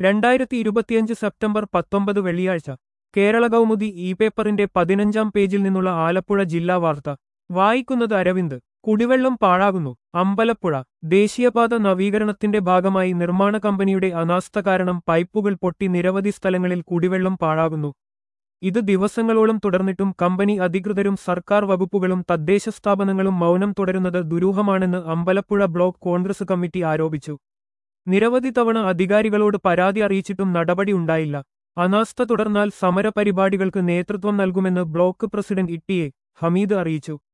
രണ്ടായിരത്തി ഇരുപത്തിയഞ്ച് സെപ്റ്റംബർ പത്തൊമ്പത് വെള്ളിയാഴ്ച കേരള കൗമുദി ഇ പേപ്പറിന്റെ പതിനഞ്ചാം പേജിൽ നിന്നുള്ള ആലപ്പുഴ ജില്ലാ വാർത്ത വായിക്കുന്നത് അരവിന്ദ് കുടിവെള്ളം പാഴാകുന്നു അമ്പലപ്പുഴ ദേശീയപാത നവീകരണത്തിന്റെ ഭാഗമായി നിർമ്മാണ കമ്പനിയുടെ അനാസ്ഥ കാരണം പൈപ്പുകൾ പൊട്ടി നിരവധി സ്ഥലങ്ങളിൽ കുടിവെള്ളം പാഴാകുന്നു ഇത് ദിവസങ്ങളോളം തുടർന്നിട്ടും കമ്പനി അധികൃതരും സർക്കാർ വകുപ്പുകളും തദ്ദേശ സ്ഥാപനങ്ങളും മൗനം തുടരുന്നത് ദുരൂഹമാണെന്ന് അമ്പലപ്പുഴ ബ്ലോക്ക് കോൺഗ്രസ് കമ്മിറ്റി ആരോപിച്ചു നിരവധി തവണ അധികാരികളോട് പരാതി അറിയിച്ചിട്ടും നടപടി ഉണ്ടായില്ല അനാസ്ഥ തുടർന്നാൽ സമരപരിപാടികൾക്ക് നേതൃത്വം നൽകുമെന്ന് block president E T A Hameed അറിയിച്ചു